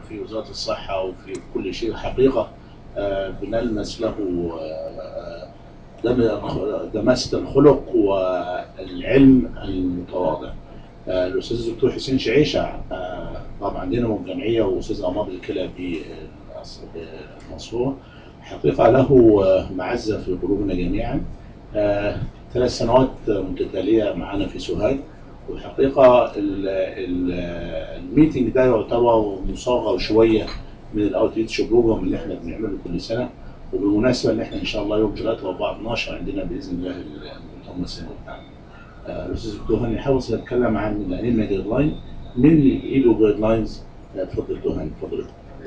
في وزاره الصحه وفي كل شيء حقيقه آه، بنلمس له آه، دم- دماسه الخلق والعلم المتواضع. آه، الاستاذ الدكتور حسين شعيشه آه، طبعا عندنا من جمعيه واستاذ امراض الكلى بالمنصوره حقيقه له آه، معزه في قلوبنا جميعا. آه، ثلاث سنوات متتاليه معنا في سوهاج والحقيقه ال- ال- الميتنج ده يعتبر مصغر شويه من الاوتريتش بروجرام اللي احنا بنعمله كل سنه وبالمناسبه ان احنا ان شاء الله يوم 3 و4 12 عندنا باذن الله المؤتمر السنوي بتاعنا. آه، الاستاذ الدكتور هاني حاول نتكلم عن الانيميا جايد لاين من الايلو جايد لاينز اتفضل دكتور هاني اتفضل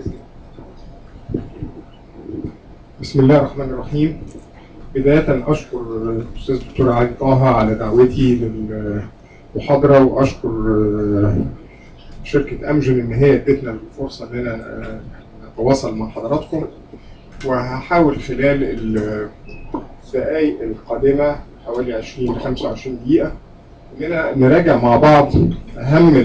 بسم الله الرحمن الرحيم بداية أشكر الأستاذ الدكتور علي طه على دعوتي للمحاضرة وأشكر شركة أمجن إن هي ادتنا الفرصة إننا نتواصل مع حضراتكم وهحاول خلال الدقائق القادمة حوالي 20 ل 25 دقيقة إننا نراجع مع بعض أهم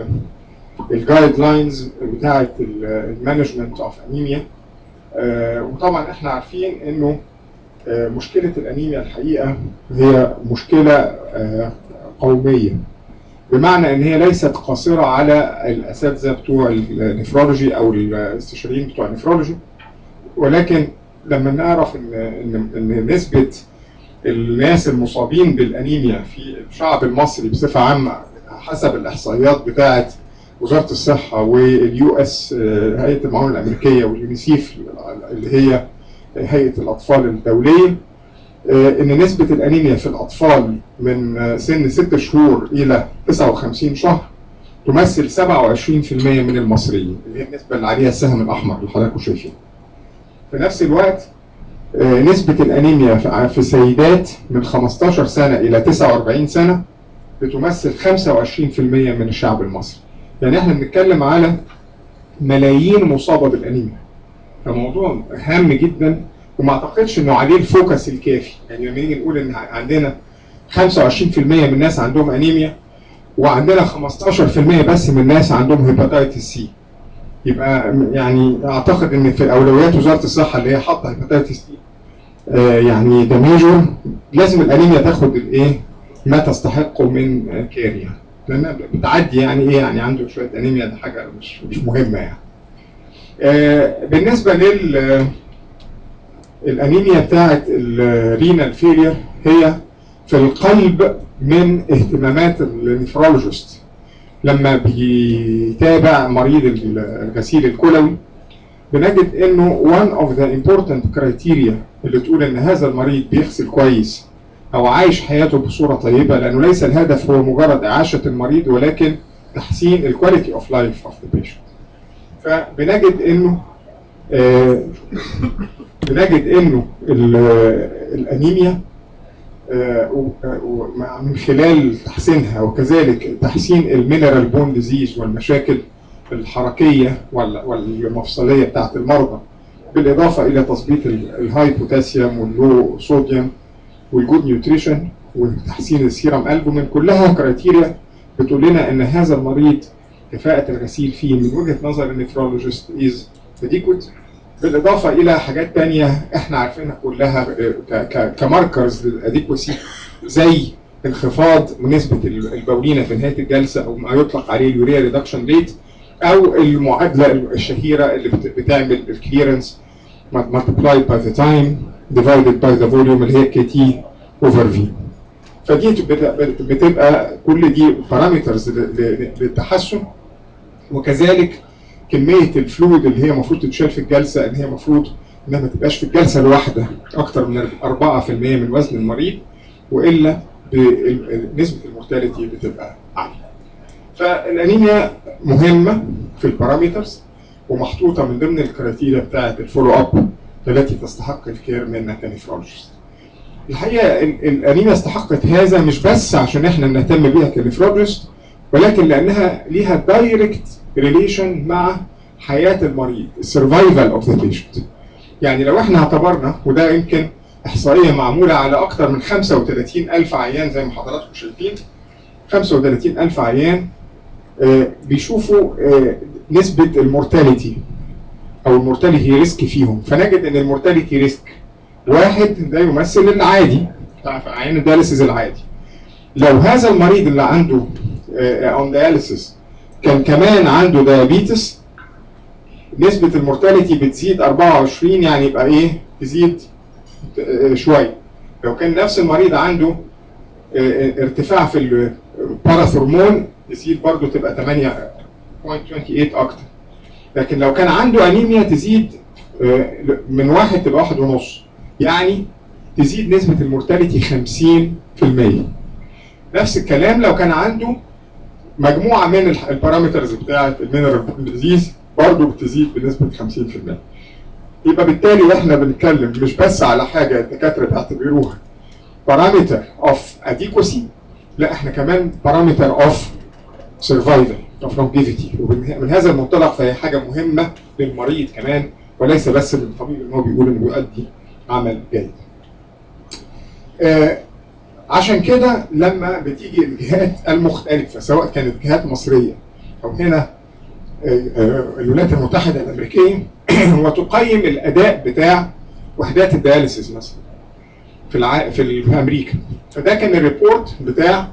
الجايد لاينز بتاعة المانجمنت أوف أنيميا آه، وطبعا احنا عارفين انه آه، مشكله الانيميا الحقيقه هي مشكله آه، قوميه بمعنى ان هي ليست قاصره على الاساتذه بتوع النفرولوجي او الاستشاريين بتوع النفرولوجي ولكن لما نعرف ان ان ان نسبه الناس المصابين بالانيميا في الشعب المصري بصفه عامه حسب الاحصائيات بتاعه وزاره الصحه واليو اس هيئه المعونه الامريكيه واليونيسيف اللي هي هيئه الاطفال الدوليه ان نسبه الانيميا في الاطفال من سن 6 شهور الى 59 شهر تمثل 27% من المصريين اللي هي النسبه اللي عليها السهم الاحمر اللي حضراتكم شايفينه. في نفس الوقت نسبه الانيميا في سيدات من 15 سنه الى 49 سنه بتمثل 25% من الشعب المصري. يعني احنا بنتكلم على ملايين مصابه بالانيميا فموضوع هام جدا وما اعتقدش انه عليه الفوكس الكافي يعني لما نيجي نقول ان عندنا 25% من الناس عندهم انيميا وعندنا 15% بس من الناس عندهم هيباتيتس سي يبقى يعني اعتقد ان في اولويات وزاره الصحه اللي هي حاطه هيباتيتس سي آه يعني ده ميجور لازم الانيميا تاخد الايه ما تستحقه من كير يعني لان بتعدي يعني ايه يعني عنده شويه انيميا ده حاجه مش مش مهمه يعني. آه بالنسبه لل الانيميا بتاعت الرينال فيلير هي في القلب من اهتمامات النفرولوجيست لما بيتابع مريض الغسيل الكلوي بنجد انه one of the important criteria اللي تقول ان هذا المريض بيغسل كويس او عايش حياته بصوره طيبه لانه ليس الهدف هو مجرد اعاشه المريض ولكن تحسين الكواليتي اوف لايف اوف ذا بيشنت فبنجد انه آه بنجد انه الانيميا آه من خلال تحسينها وكذلك تحسين المينرال بون ديزيز والمشاكل الحركيه والمفصليه بتاعت المرضى بالاضافه الى تظبيط الهاي بوتاسيوم واللو صوديوم والجود نيوتريشن وتحسين السيرم البومين كلها كرايتيريا بتقول لنا ان هذا المريض كفاءة الغسيل فيه من وجهة نظر النفرولوجيست از adequate بالاضافة الى حاجات تانية احنا عارفينها كلها كماركرز للاديكوسي زي انخفاض نسبة البولينة في نهاية الجلسة او ما يطلق عليه اليوريا ريدكشن ريت او المعادلة الشهيرة اللي بتعمل الكليرنس multiplied by the time divided by the volume اللي هي كي تي اوفر في فدي بتبقى كل دي بارامترز للتحسن وكذلك كميه الفلويد اللي هي المفروض تتشال في الجلسه ان هي المفروض انها ما تبقاش في الجلسه الواحده اكتر من 4% من وزن المريض والا نسبه المورتاليتي بتبقى عاليه. فالانيميا مهمه في البارامترز ومحطوطه من ضمن الكريتيريا بتاعه الفولو اب التي تستحق الكير منا كنفرولوجيست. الحقيقه الانيميا استحقت هذا مش بس عشان احنا نهتم بيها كنفرولوجيست ولكن لانها ليها دايركت ريليشن مع حياه المريض السرفايفل اوف ذا بيشنت يعني لو احنا اعتبرنا وده يمكن احصائيه معموله على اكثر من 35 الف عيان زي ما حضراتكم شايفين 35 الف عيان آه بيشوفوا آه نسبه المورتاليتي او المورتاليتي ريسك فيهم فنجد ان المورتاليتي ريسك واحد ده يمثل العادي بتاع عين الدياليسيس العادي لو هذا المريض اللي عنده اون دياليسيس كان كمان عنده ديابيتس نسبة المورتاليتي بتزيد 24 يعني يبقى ايه تزيد آه، شوية لو كان نفس المريض عنده آه، ارتفاع في الباراثورمون تزيد برضه تبقى 8.28 اكتر لكن لو كان عنده انيميا تزيد آه، من واحد تبقى واحد ونص يعني تزيد نسبة المورتاليتي 50% نفس الكلام لو كان عنده مجموعة من الح- البارامترز بتاعة المينرال ديزيز برضه بتزيد بنسبة 50% يبقى بالتالي احنا بنتكلم مش بس على حاجة الدكاترة بيعتبروها بارامتر اوف اديكوسي لا احنا كمان بارامتر اوف سرفايفل اوف longevity ومن هذا المنطلق فهي حاجة مهمة للمريض كمان وليس بس للطبيب ان هو بيقول انه بيؤدي عمل جيد. آه عشان كده لما بتيجي الجهات المختلفة سواء كانت جهات مصرية أو هنا آه، آه، الولايات المتحدة الأمريكية وتقيم الأداء بتاع وحدات الدياليسيس مثلا في الع... في, ال- في أمريكا فده كان الريبورت بتاع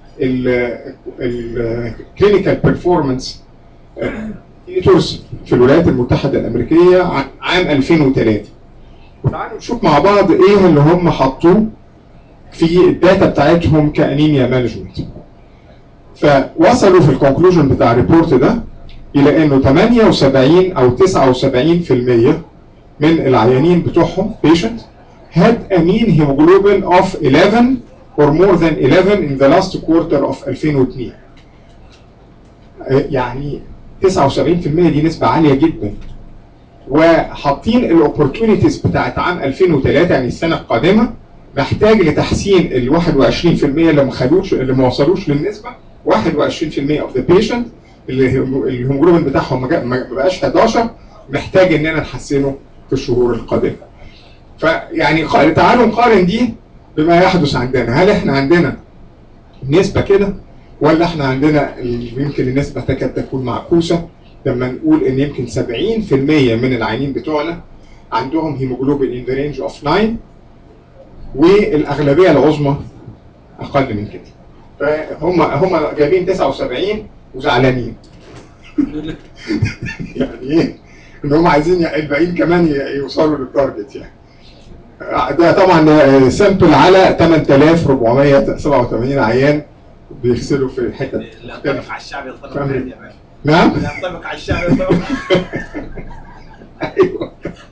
الكلينيكال بيرفورمانس في الولايات المتحدة الأمريكية ع- عام 2003 وتعالوا نشوف مع بعض ايه اللي هم حطوه في الداتا بتاعتهم كانيميا مانجمنت فوصلوا في الكونكلوجن بتاع الريبورت ده الى انه 78 او 79% من العيانين بتوعهم patient had a mean hemoglobin of 11 or more than 11 in the last quarter of 2002 آه، يعني 79% دي نسبة عالية جدا وحاطين الاوبورتونيتيز بتاعت عام 2003 يعني السنة القادمة محتاج لتحسين ال 21% اللي ما خدوش اللي ما وصلوش للنسبة 21% of the patient اللي هم- الهيموجلوبين بتاعهم ما جا- ما بقاش 11 محتاج اننا نحسنه في الشهور القادمة. فيعني قا- تعالوا نقارن دي بما يحدث عندنا، هل احنا عندنا نسبة كده ولا احنا عندنا ال- يمكن النسبة تكاد تكون معكوسة لما نقول ان يمكن 70% من العيانين بتوعنا عندهم هيموجلوبين ان ذا رينج اوف 9 والاغلبيه العظمى اقل من كده فهم هم جايبين 79 وزعلانين يعني ايه ان هم عايزين ي- الباقيين كمان ي- يوصلوا للتارجت يعني ده طبعا سامبل على 8487 عيان بيغسلوا في حتت لا مختلفه ينطبق على الشعب ينطبق فاهم. على يا باشا نعم لا ينطبق على الشعب ينطبق ايوه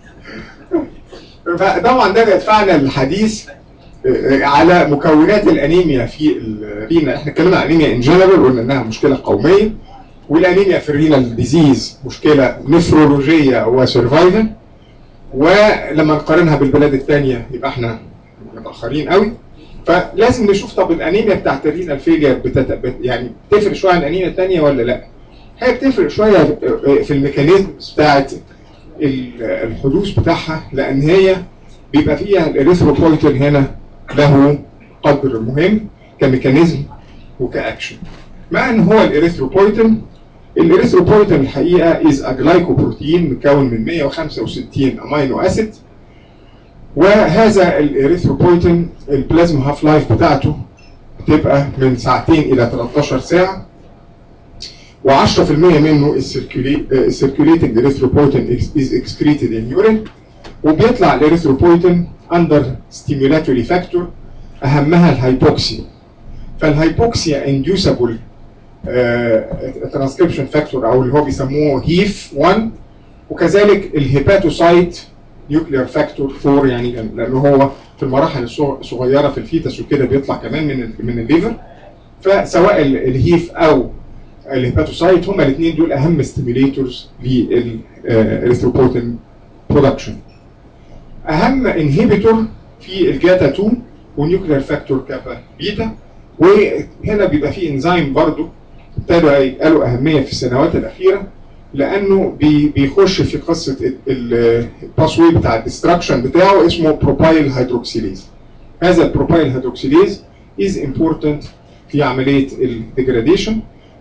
فطبعا ده بيدفعنا للحديث آه، على مكونات الانيميا في الرينا احنا اتكلمنا عن الانيميا ان جنرال قلنا انها مشكله قوميه والانيميا في الرينال ديزيز مشكله نفرولوجيه وسرفايفل ولما نقارنها بالبلاد الثانيه يبقى احنا متاخرين قوي فلازم نشوف طب الانيميا بتاعت الرينال فيلير بتت... بت- يعني بتفرق شويه عن الانيميا الثانيه ولا لا؟ هي بتفرق شويه في الميكانيزم بتاعت ال- الحدوث بتاعها لان هي بيبقى فيها الاريثروبويتين هنا له قدر مهم كميكانيزم وكاكشن مع ان هو الاريثروبويتين الاريثروبويتين الحقيقه از ا جلايكوبروتين مكون من 165 امينو اسيد وهذا الاريثروبويتين البلازما هاف لايف بتاعته بتبقى من ساعتين الى 13 ساعه و10% منه السيركيوليتنج اريثروبويتين از اكسكريتد ان يورين وبيطلع الاريثروبويتين اندر ستيمولاتوري فاكتور اهمها الهايبوكسيا فالهايبوكسيا انديوسابل ترانسكريبشن فاكتور او اللي هو بيسموه هيف 1 وكذلك الهيباتوسايت نيوكلير فاكتور 4 يعني لانه هو في المراحل الصغ- الصغيره في الفيتس وكده بيطلع كمان من ال- من الليفر فسواء ال- الهيف او الهيباتوسايت هما الاثنين دول اهم ستيميليتورز للاريثروبوتين برودكشن اهم انهبيتور في الجاتا 2 ونيوكلير فاكتور كابا بيتا وهنا بيبقى في انزيم برضو ابتدوا يقالوا اهميه في السنوات الاخيره لانه بي- بيخش في قصه الباسوي بتاع الديستراكشن بتاعه اسمه بروبايل هيدروكسيليز هذا البروبايل هيدروكسيليز is important في عمليه الديجراديشن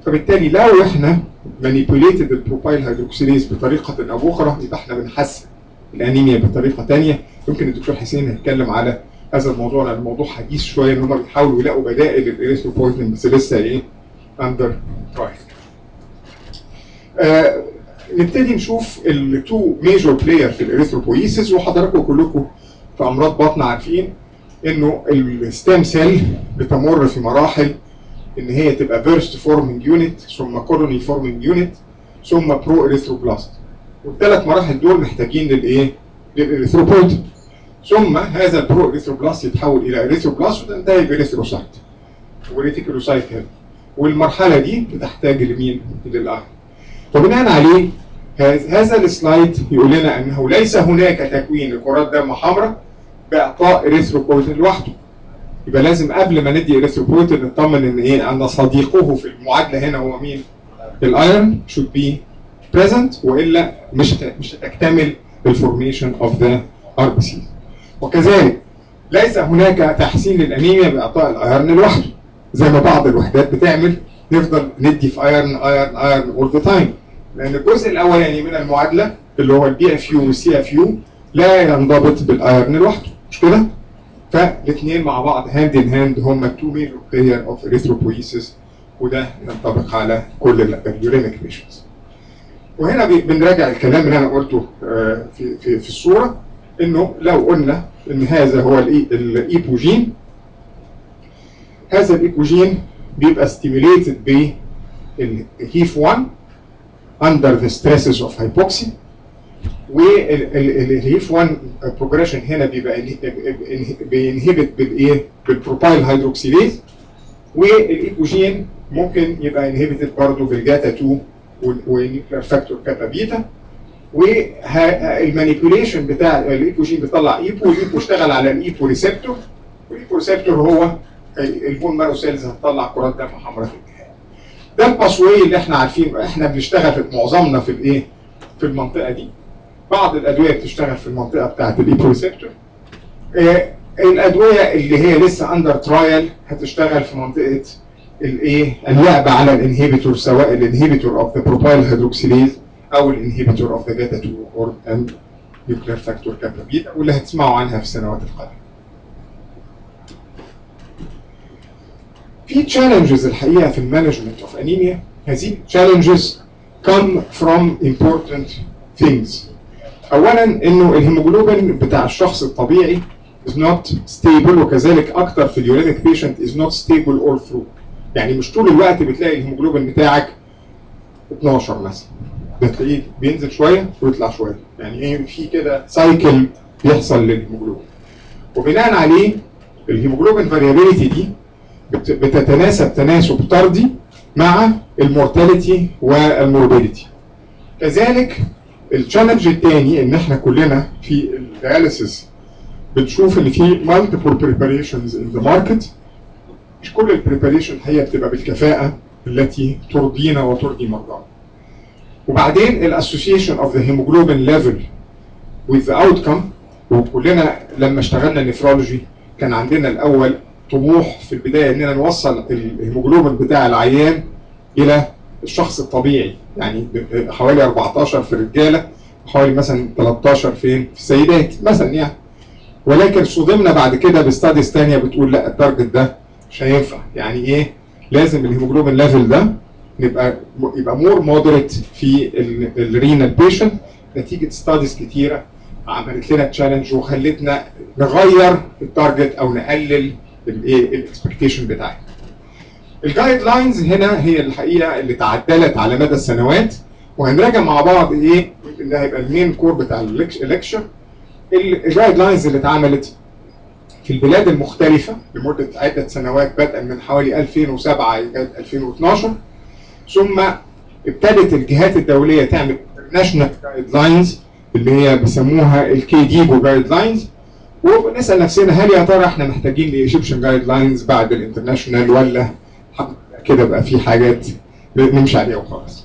فبالتالي لو احنا مانيبيوليتد البروبايل هيدروكسيليز بطريقه او باخرى يبقى احنا بنحسن الانيميا بطريقه ثانيه يمكن الدكتور حسين هيتكلم على هذا الموضوع لان الموضوع حديث شويه ان هم بيحاولوا يلاقوا بدائل للاريثروبويتين بس لسه ايه اندر ترايل. آه نبتدي نشوف التو ميجور بلاير في الاريثروبويسيس وحضراتكم كلكم في امراض بطن عارفين انه الستام سيل بتمر في مراحل ان هي تبقى فيرست فورمينج يونت ثم كولوني فورمينج يونت ثم برو اريثروبلاست والثلاث مراحل دول محتاجين للايه؟ للاريثروبويتين ثم هذا البرو اريثروبلاست يتحول الى اريثروبلاست وتنتهي باريثروسايت وريتيكولوسايت هنا والمرحله دي بتحتاج لمين؟ للايرون وبناء عليه هذا السلايد يقول لنا انه ليس هناك تكوين لكرات دم حمراء باعطاء اريثروبويتين لوحده يبقى لازم قبل ما ندي اريثروبويتين نطمن ان ايه ان صديقه في المعادله هنا هو مين؟ الايرون should be present والا مش مش هتكتمل الفورميشن اوف ذا ار بي سي وكذلك ليس هناك تحسين للانيميا باعطاء الايرون لوحده زي ما بعض الوحدات بتعمل نفضل ندي في ايرون ايرون ايرون اول ذا تايم لان الجزء الاولاني من المعادله اللي هو البي اف يو والسي اف يو لا ينضبط بالايرون لوحده مش كده؟ فالاثنين مع بعض هاند ان هاند هم التو ميجر بلاير اوف اريثروبويسيس وده ينطبق على كل اليورينيك بيشنز. وهنا بنراجع الكلام اللي انا قلته في في في الصوره انه لو قلنا ان هذا هو الايبوجين هذا الايبوجين بيبقى stimulated بالهيف 1 under the stresses of hypoxia والهيف 1 بروجريشن هنا بيبقى بينهبت بالايه بالبروبايل هيدروكسيليز والايبوجين ممكن يبقى انهبتد برضه بالجاتا 2 والنيوكلير فاكتور كابا بيتا والمانيبيوليشن بتاع الايبوجين بيطلع ايبو والايبو اشتغل على الايبو ريسبتور والايبو ريسبتور هو البون مارو سيلز هتطلع كرات دم حمراء في النهايه. ده الباسواي اللي احنا عارفين احنا بنشتغل في معظمنا في الايه؟ في المنطقه دي. بعض الادويه بتشتغل في المنطقه بتاعت الايبو ريسبتور. اه الادويه اللي هي لسه اندر ترايل هتشتغل في منطقه الايه؟ اللعب على الانهيبيتور سواء الانهيبيتور اوف ذا بروبايل هيدروكسيليز او الانهيبيتور اوف ذا جاتا 2 اور اند نيوكلير فاكتور كابا بيتا واللي هتسمعوا عنها في السنوات القادمه. في challenges الحقيقه في المانجمنت اوف انيميا هذه challenges come from important things اولا انه الهيموجلوبين بتاع الشخص الطبيعي is not stable وكذلك اكتر في اليورينيك patient is not stable all through يعني مش طول الوقت بتلاقي الهيموجلوبين بتاعك 12 مثلا بتلاقيه بينزل شويه ويطلع شويه يعني ايه في كده سايكل بيحصل للهيموجلوبين وبناء عليه الهيموجلوبين فاريابيليتي دي بتتناسب تناسب طردي مع المورتاليتي والموربيديتي كذلك التشالنج الثاني ان احنا كلنا في الدياليسيس بنشوف ان في مالتيبل بريباريشنز ان ذا ماركت مش كل البريباريشن هي بتبقى بالكفاءه التي ترضينا وترضي مرضانا وبعدين الاسوسيشن اوف ذا هيموجلوبين ليفل with the outcome وكلنا لما اشتغلنا نفرولوجي كان عندنا الاول طموح في البدايه اننا نوصل الهيموجلوبين بتاع العيان الى الشخص الطبيعي يعني حوالي 14 في الرجاله حوالي مثلا 13 فين في السيدات مثلا يعني ولكن صدمنا بعد كده بستاديز ثانيه بتقول لا التارجت ده مش هينفع يعني ايه لازم الهيموجلوبين ليفل ده نبقى يبقى مور مودريت في الرينال بيشنت نتيجه ستاديز كتيره عملت لنا تشالنج وخلتنا نغير التارجت او نقلل الايه الاكسبكتيشن بتاعتنا. الجايد لاينز هنا هي الحقيقه اللي تعدلت على مدى السنوات وهنراجع مع بعض ايه يمكن ده هيبقى المين كور بتاع الليكشر الجايد لاينز اللي اتعملت في البلاد المختلفة لمدة عدة سنوات بدءا من حوالي 2007 لغاية 2012 ثم ابتدت الجهات الدولية تعمل ناشونال جايد لاينز اللي هي بيسموها الكي ديجو جايد لاينز وبنسال نفسنا هل يا ترى احنا محتاجين لايجيبشن جايد لاينز بعد الانترناشونال ولا كده بقى في حاجات نمشي عليها وخلاص.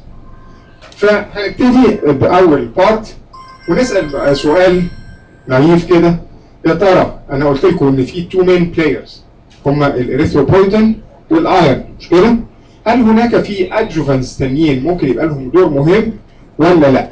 فهنبتدي باول بارت ونسال بقى سؤال نايف كده يا ترى انا قلت لكم ان في تو مين بلايرز هما الاريثروبويتين والايرون مش كده؟ هل هناك في ادجوفانس تانيين ممكن يبقى لهم دور مهم ولا لا؟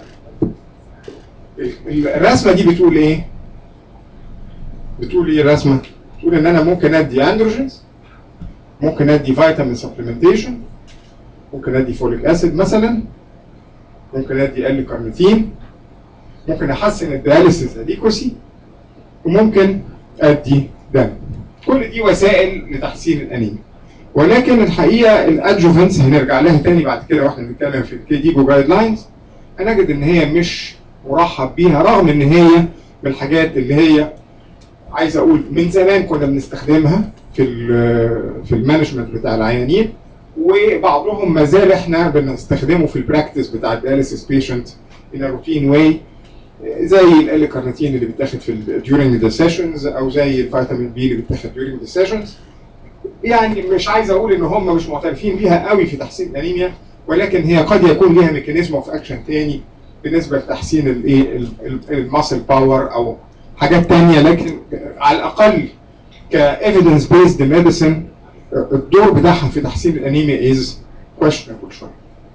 الرسمه دي بتقول ايه؟ بتقول ايه الرسمه؟ بتقول ان انا ممكن ادي اندروجينز ممكن ادي فيتامين سبلمنتيشن ممكن ادي فوليك اسيد مثلا ممكن ادي ال كارنيتين ممكن احسن الدياليسيس اديكوسي وممكن ادي دم كل دي وسائل لتحسين الانيميا ولكن الحقيقه الادجوفنس هنرجع لها تاني بعد كده واحنا بنتكلم في الكي ديجو جايد لاينز هنجد ان هي مش مرحب بيها رغم ان هي من الحاجات اللي هي عايز اقول من زمان كنا بنستخدمها في ال في المانجمنت بتاع العيانين وبعضهم ما زال احنا بنستخدمه في البراكتس بتاع الدياليسيس بيشنت ان روتين واي زي ال كارنيتين اللي بيتاخد في during the sessions او زي الفيتامين بي اللي بيتاخد during the sessions يعني مش عايز اقول ان هم مش معترفين بيها قوي في تحسين الانيميا ولكن هي قد يكون ليها ميكانيزم اوف اكشن تاني بالنسبه لتحسين الايه الماسل باور او حاجات تانية لكن على الاقل كايفيدنس بيزد ميديسن الدور بتاعها في تحسين الانيميا از questionable شويه.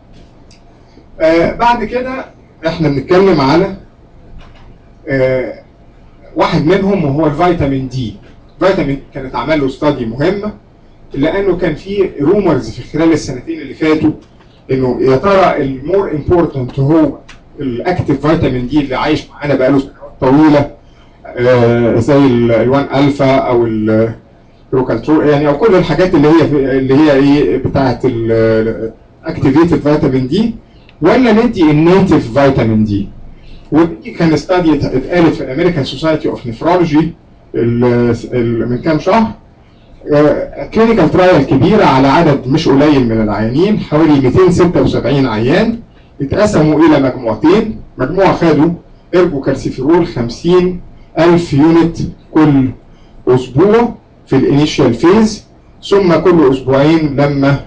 آه بعد كده احنا بنتكلم على آه واحد منهم وهو الفيتامين دي. فيتامين كانت عمل له ستادي مهمه لانه كان في رومرز في خلال السنتين اللي فاتوا انه يا ترى المور امبورتنت هو الاكتيف فيتامين دي اللي عايش معانا بقاله سنوات طويله آه زي ال1 الفا او الروكالترو يعني او كل الحاجات اللي هي اللي هي ايه بتاعه الاكتيفيتد فيتامين دي ولا ندي النيتف فيتامين دي ودي كان استادي اتقالت في الامريكان سوسايتي اوف نفرولوجي من كام شهر كلينيكال ترايل كبيره على عدد مش قليل من العيانين حوالي 276 عيان اتقسموا الى مجموعتين مجموعه خدوا ارجو كالسيفيرول 50 ألف يونت كل أسبوع في الانيشال فيز ثم كل أسبوعين لما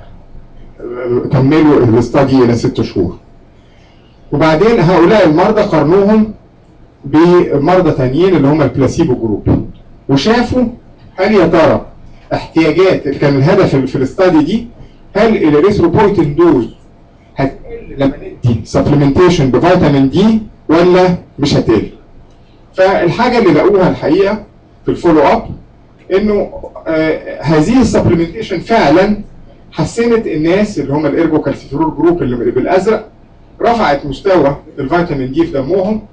كملوا الاستادي إلى ست شهور وبعدين هؤلاء المرضى قارنوهم بمرضى تانيين اللي هم البلاسيبو جروب وشافوا هل يا ترى احتياجات كان الهدف في الاستادي دي هل الاريثروبويتين دوز هتقل لما ندي سبلمنتيشن بفيتامين دي ولا مش هتقل؟ فالحاجه اللي لقوها الحقيقه في الفولو اب انه آه هذه السبلمنتيشن فعلا حسنت الناس اللي هم الارجو كالسيفيرول جروب اللي بالازرق رفعت مستوى الفيتامين دي في دمهم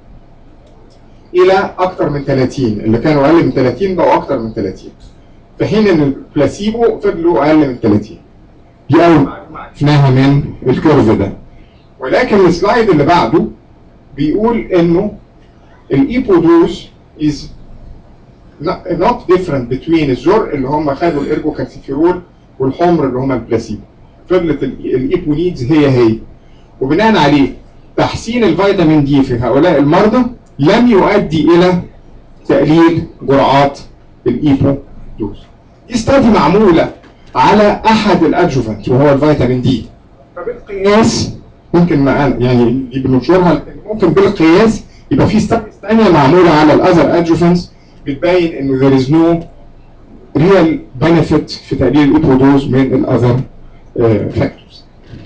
الى اكثر من 30 اللي كانوا اقل من 30 بقوا اكثر من 30 في حين ان البلاسيبو فضلوا اقل من 30 دي اول معلومه عرفناها من الكيرف ده ولكن السلايد اللي بعده بيقول انه الايبودوز is not different between الزرق اللي هم خدوا الارجو كالسيفيرول والحمر اللي هم البلاسيبو فضلت الايبونيدز هي هي وبناء عليه تحسين الفيتامين دي في هؤلاء المرضى لم يؤدي الى تقليل جرعات الايبو دوز دي ستادي معموله على احد الادجوفنت وهو الفيتامين دي فبالقياس ممكن ما يعني دي بننشرها ممكن بالقياس يبقى في ستاديز ثانيه معموله على الاذر ادجوفنتس بتبين انه there is no real benefit في تقليل الايبو دوز من الاذر فاكتورز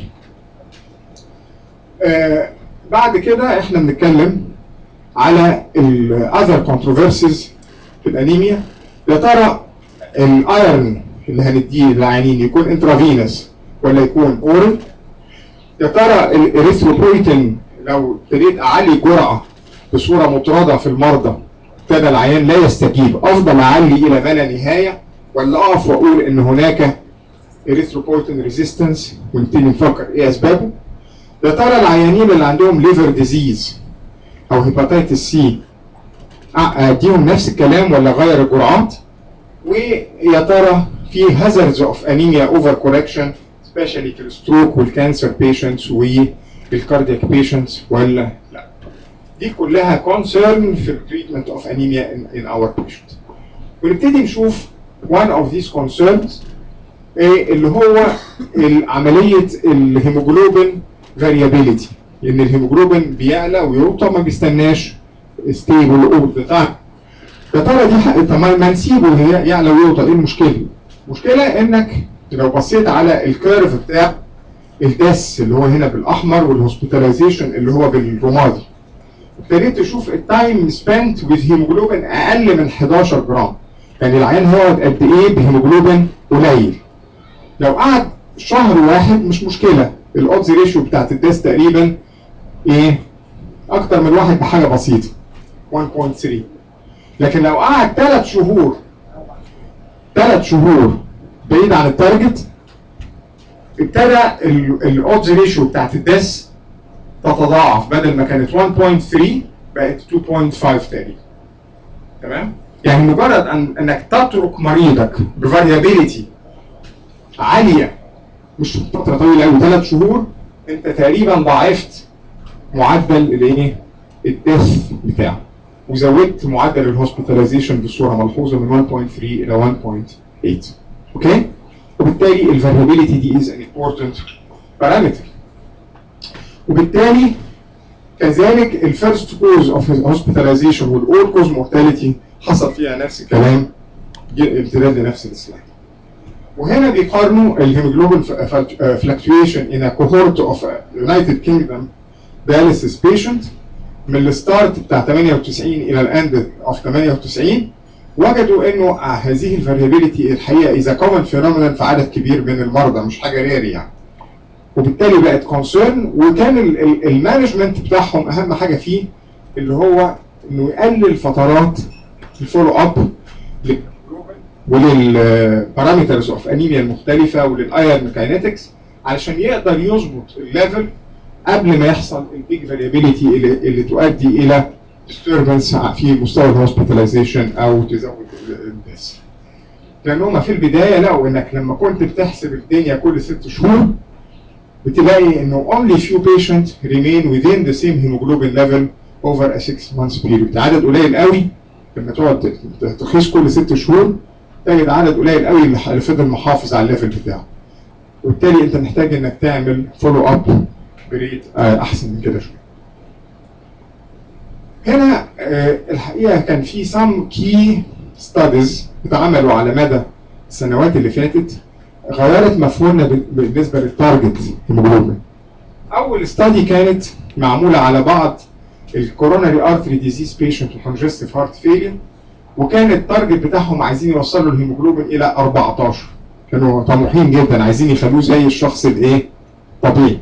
آه بعد كده احنا بنتكلم على الاذر كونتروفيرسيز في الانيميا يا ترى الايرن اللي هنديه للعيانين يكون انترافينس ولا يكون اورال يا ترى الاريثروبويتين لو ابتديت اعلي جرعه بصوره مطرده في المرضى ابتدى العيان لا يستجيب افضل اعلي الى ما لا نهايه ولا اقف واقول ان هناك اريثروبويتين ريزيستنس ونبتدي نفكر ايه اسبابه يا ترى العيانين اللي عندهم ليفر ديزيز او هيباتيتس سي اديهم نفس الكلام ولا غير الجرعات ويا ترى في هازاردز اوف انيميا اوفر كوركشن سبيشالي في الستروك والكانسر بيشنتس والكاردياك بيشنتس ولا لا دي كلها كونسيرن في التريتمنت اوف انيميا ان اور بيشنت ونبتدي نشوف one of these concerns إيه اللي هو عمليه الهيموجلوبين فاريابيليتي لان الهيموجلوبين بيعلى ويوطى ما بيستناش ستيبل اوفر ذا تايم يا ترى دي حق طب ما نسيبه يعلى ويوطى ايه المشكله؟ المشكله انك لو بصيت على الكيرف بتاع الدس اللي هو هنا بالاحمر والهوسبيتاليزيشن اللي هو بالرمادي ابتديت تشوف التايم سبنت وذ هيموجلوبين اقل من 11 جرام يعني العيان هيقعد قد ايه بهيموجلوبين قليل لو قعد شهر واحد مش مشكله الاودز ريشيو بتاعت الدس تقريبا ايه اكتر من واحد بحاجه بسيطه 1.3 لكن لو قعد ثلاث شهور ثلاث شهور بعيد عن التارجت ابتدى الاودز ريشيو بتاعت الدس تتضاعف بدل ما كانت 1.3 بقت 2.5 تقريبا تمام يعني مجرد أن انك تترك مريضك بفاريابيليتي عاليه مش فتره طويله قوي ثلاث شهور انت تقريبا ضاعفت معدل الايه الدث بتاعه وزودت معدل الهوسبيتاليزيشن بصوره ملحوظه من 1.3 الى 1.8 اوكي وبالتالي الفاريابيليتي دي از ان امبورتنت بارامتر وبالتالي كذلك الفيرست كوز اوف هوسبيتاليزيشن والاول كوز مورتاليتي حصل فيها نفس الكلام امتداد لنفس السلايد وهنا بيقارنوا الهيموجلوبين فلكتويشن ان كوهورت اوف يونايتد كينجدم dialysis patient من الستارت بتاع 98 الى الاند اوف 98 وجدوا انه هذه الفاريابيليتي الحقيقه اذا كومن فينومينال في عدد كبير من المرضى مش حاجه رير يعني وبالتالي بقت كونسيرن وكان المانجمنت بتاعهم اهم حاجه فيه اللي هو انه يقلل فترات الفولو اب وللبارامترز اوف انيميا المختلفه وللايرن كاينetics علشان يقدر يظبط الليفل قبل ما يحصل البيج فاريابيليتي اللي, اللي تؤدي الى disturbance في مستوى الهوسبيتاليزيشن او تزود الدس. لان هم في البدايه لقوا انك لما كنت بتحسب الدنيا كل ست شهور بتلاقي انه only few patients remain within the same hemoglobin level over a 6 months period عدد قليل قوي لما تقعد تقيس كل ست شهور تجد عدد قليل قوي اللي فضل محافظ على الليفل بتاعه وبالتالي انت محتاج انك تعمل فولو اب بريت احسن من كده شويه هنا آه الحقيقه كان في some key studies اتعملوا على مدى السنوات اللي فاتت غيرت مفهومنا بالنسبه للتارجت هيموجلوبين. اول استادي كانت معموله على بعض الكوروناري ارتري ديزيز بيشنت وكونجستيف هارت فيلير وكان التارجت بتاعهم عايزين يوصلوا الهيموجلوبين الى 14 كانوا طموحين جدا عايزين يخلوه زي الشخص الايه؟ طبيعي.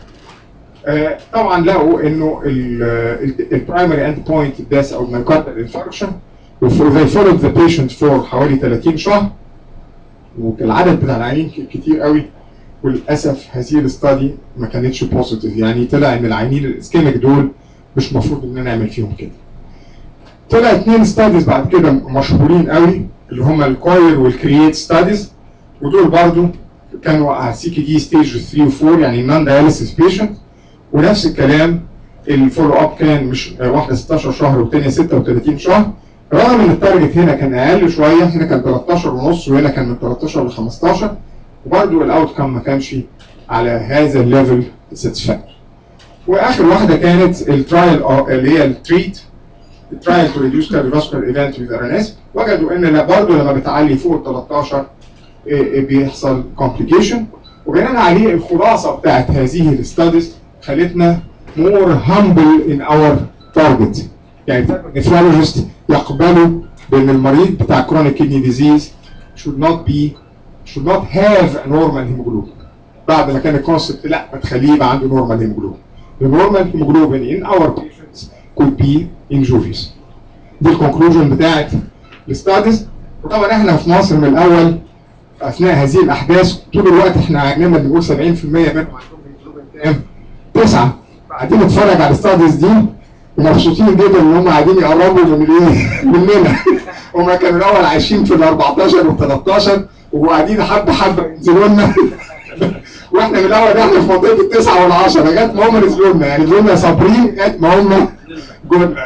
آه طبعا لقوا انه البرايمري اند بوينت داس او الميوكاردال انفاركشن they followed the patient for حوالي 30 شهر والعدد بتاع العيانين كتير قوي وللاسف هذه الاستادي ما كانتش بوزيتيف يعني طلع ان العيانين الاسكيميك دول مش المفروض ان نعمل فيهم كده. طلع اثنين ستاديز بعد كده مشهورين قوي اللي هم الكوير والكرييت ستاديز ودول برضو كانوا على سي كي دي ستيج 3 و4 يعني نون داياليسيس بيشنت ونفس الكلام الفولو اب كان مش واحده 16 شهر والثانيه 36 شهر رغم ان التارجت هنا كان اقل شويه هنا كان 13 ونص وهنا كان من 13 ل 15 وبرده الاوت كام ما كانش على هذا الليفل ساتسفاكتوري واخر واحده كانت الترايل اللي هي التريت الترايل تو ريديوس كارديوفاسكولار ايفنت وذ ار ان اس وجدوا ان برضه لما بتعلي فوق ال 13 بيحصل كومبليكيشن وبناء عليه الخلاصه بتاعت هذه الستاديز خلتنا more humble in our target يعني نفرولوجيست يقبلوا بان المريض بتاع كرونيك كيدني ديزيز should not be should not have a normal hemoglobin بعد ما كان الكونسبت لا ما تخليه يبقى عنده normal hemoglobin the normal hemoglobin in our patients could be injurious دي الكونكلوجن بتاعت الستاديز وطبعا احنا في مصر من الاول اثناء هذه الاحداث طول الوقت احنا عندنا بنقول 70% منهم عندهم هيموجلوبين كام؟ تسعه قاعدين نتفرج على الستاديز دي ومبسوطين جدا ان هم قاعدين يقربوا من الايه؟ مننا هم كانوا الاول عايشين في ال 14 وال 13 وقاعدين حبه حبه ينزلوا لنا واحنا من الاول احنا في منطقه التسعه والعشره لغايه ما هم نزلوا لنا يعني نزلوا لنا صابرين لغايه ما هم جولنا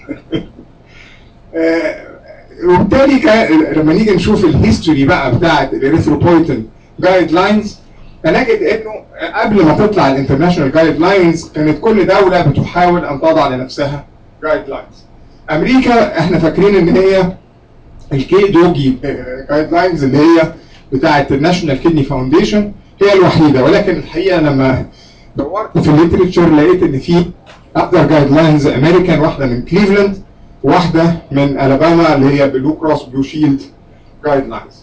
وبالتالي لما نيجي نشوف الهيستوري بقى بتاعت الاريثروبويتين جايد لاينز فنجد انه قبل ما تطلع الانترناشونال جايد لاينز كانت كل دوله بتحاول ان تضع لنفسها جايد لاينز. امريكا احنا فاكرين ان هي الكي دوجي جايد لاينز اللي هي بتاعه الناشونال كيدني فاونديشن هي الوحيده ولكن الحقيقه لما دورت في الليترشر لقيت ان في اقدر جايد لاينز امريكان واحده من كليفلاند واحده من الاباما اللي هي بلو كروس بلو شيلد جايد لاينز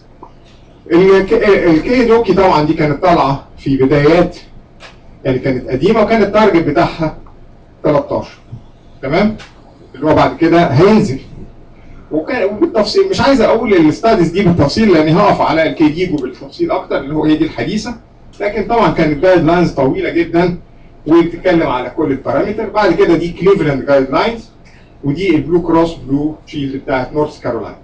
الكي دوكي طبعا دي كانت طالعه في بدايات يعني كانت قديمه وكان التارجت بتاعها 13 تمام اللي هو بعد كده هينزل وكان وبالتفصيل مش عايز اقول الستاديز دي بالتفصيل لاني هقف على الكي ديجو بالتفصيل اكتر اللي هو هي دي الحديثه لكن طبعا كانت جايد لاينز طويله جدا وبتتكلم على كل البارامتر بعد كده دي كليفلاند جايد لاينز ودي البلو كروس بلو شيلد بتاعت نورث كارولاينا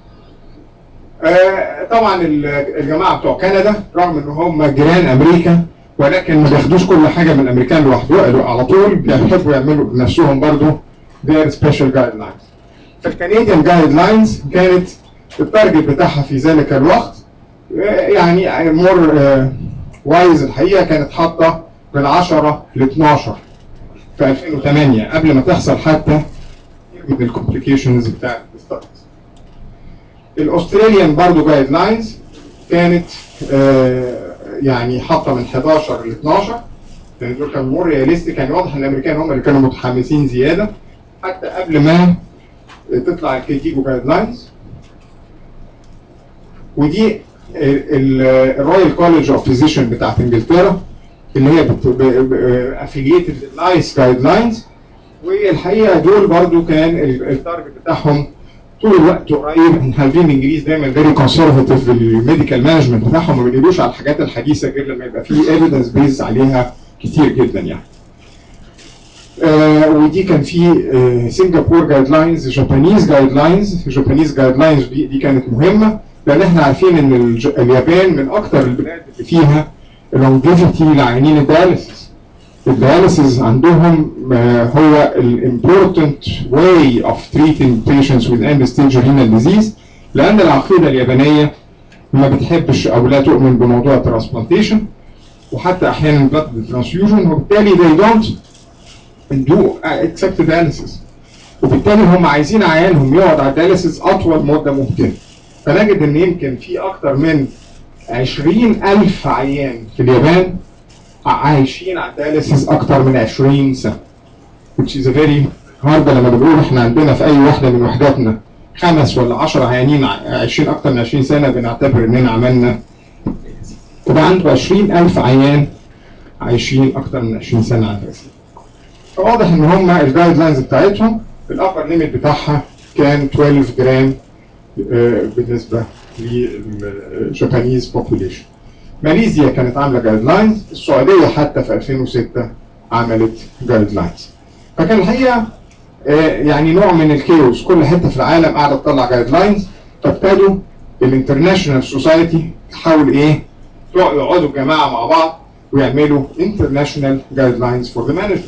آه طبعا ال- الجماعه بتوع كندا رغم ان هم جيران امريكا ولكن ما بياخدوش كل حاجه من الامريكان لوحده على طول بيحبوا يعملوا بنفسهم برضو their special guidelines فالكنديان جايد لاينز كانت التارجت بتاعها في ذلك الوقت آه، يعني مور وايز الحقيقه كانت حاطه من 10 ل 12 في 2008 قبل ما تحصل حتى من الكومبليكيشنز بتاعت الستاديز الاستراليان برضو جايد لاينز كانت آه، يعني حاطه من 11 ل 12 لان دول كانوا مور رياليستيك يعني واضح ان الامريكان هم اللي كانوا متحمسين زياده حتى قبل ما تطلع الكيتيجو جايد لاينز ودي الرويال كولج اوف فيزيشن بتاعت انجلترا اللي هي افيليتد لايس جايد لاينز والحقيقه دول برضو كان ال- التارجت بتاعهم طول الوقت قريب احنا عارفين الانجليز دايما فيري كونسرفتيف في الميديكال مانجمنت بتاعهم ما بيقولوش على الحاجات الحديثه غير لما يبقى في ايفيدنس بيز عليها كتير جدا يعني. آه ودي كان في آه سنغافور جايد لاينز جابانيز جايد لاينز جابانيز جايد لاينز دي, دي كانت مهمه لان احنا عارفين ان الج- اليابان من اكثر البلاد اللي فيها لونجيفيتي لعيانين الدياليسيس الدياليسيس عندهم آه، هو الامبورتنت واي اوف تريتنج patients with end stage renal disease لان العقيده اليابانيه ما بتحبش او لا تؤمن بموضوع الترانسبلانتيشن وحتى احيانا بلاد ترانسفيوجن وبالتالي they don't do except dialysis وبالتالي هم عايزين عيانهم يقعد على الدياليسيس اطول مده ممكنه فنجد ان يمكن في اكتر من 20 ألف عيان في اليابان عايشين على الدياليسيس اكتر من 20 سنه which is a very النهارده لما بنقول احنا عندنا في اي وحده من وحداتنا خمس ولا 10 عيانين ع- عايشين اكتر من 20 سنه بنعتبر اننا عملنا تبقى عنده 20000 عيان عايشين اكتر من 20 سنه على الدياليسيس فواضح ان هم الجايد لاينز بتاعتهم الابر ليميت بتاعها كان 12 جرام آه، بالنسبه للجابانيز بوبوليشن ماليزيا كانت عامله جايد لاينز السعوديه حتى في 2006 عملت جايد لاينز فكان الحقيقه آه، يعني نوع من الكيوس كل حته في العالم قاعده تطلع جايد لاينز فابتدوا الانترناشونال سوسايتي تحاول ايه يقعدوا جماعه مع بعض ويعملوا انترناشونال جايد لاينز فور ذا مانجمنت